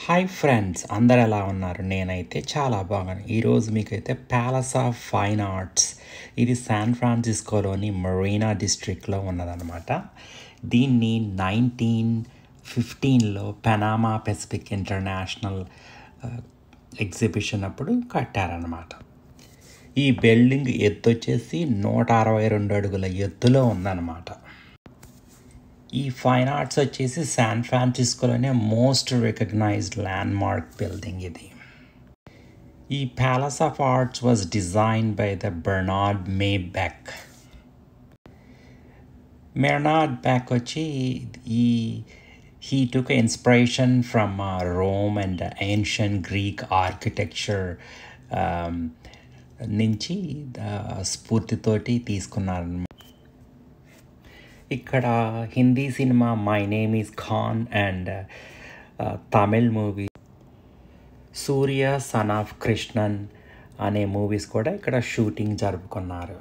Hi friends అందరు ఎలా ఉన్నారు నేనైతే చాలా బాగున్నాను ఈరోజు మీకైతే ప్యాలెస్ ఆఫ్ ఫైన్ ఆర్ట్స్ ఇది శాన్ ఫ్రాన్సిస్కోలోని మరీనా డిస్ట్రిక్ట్లో ఉన్నదన్నమాట దీన్ని నైన్టీన్ ఫిఫ్టీన్లో పెనామా పెసిఫిక్ ఇంటర్నేషనల్ ఎగ్జిబిషన్ అప్పుడు కట్టారనమాట ఈ బిల్డింగ్ ఎత్తు వచ్చేసి నూట అరవై రెండు అడుగుల ఎత్తులో ఉందన్నమాట ఈ ఫైన్ ఆర్ట్స్ వచ్చేసి శాన్ ఫ్రాన్సిస్కోలోనే most recognised landmark building ఇది ఈ palace of arts was design by the Bernard Maybeck మెర్నార్డ్ బ్యాక్ వచ్చి ఈ he took inspiration from uh, Rome and uh, ancient Greek architecture um, నుంచి uh, స్ఫూర్తితోటి తీసుకున్నారు ఇక్కడ హిందీ సినిమా my name is Khan and Tamil movie Surya son of Krishnan అనే మూవీస్ కూడా ఇక్కడ షూటింగ్ జరుపుకున్నారు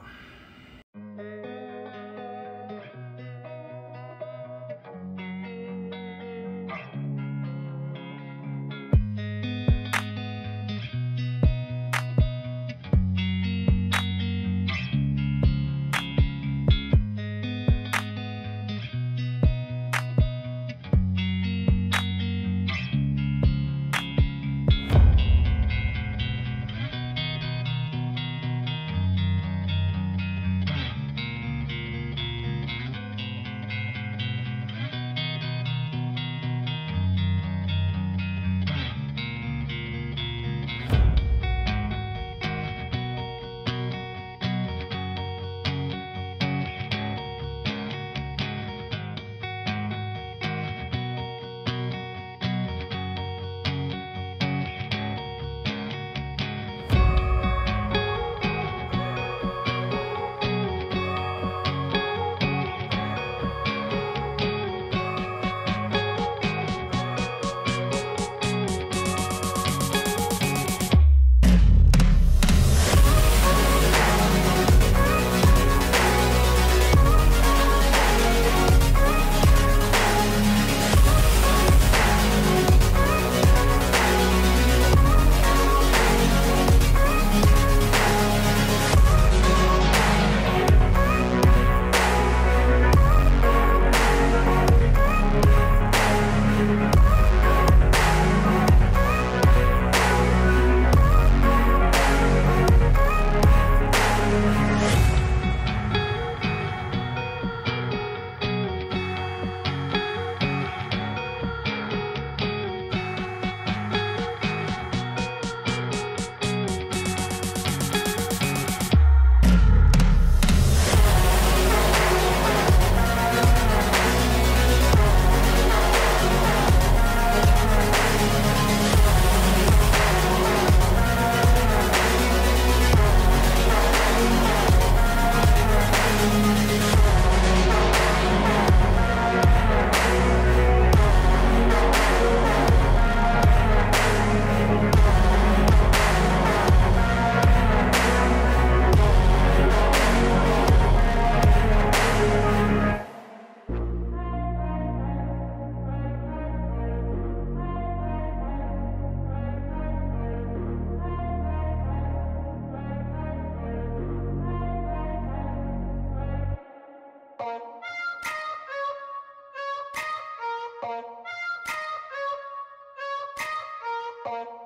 Thank you.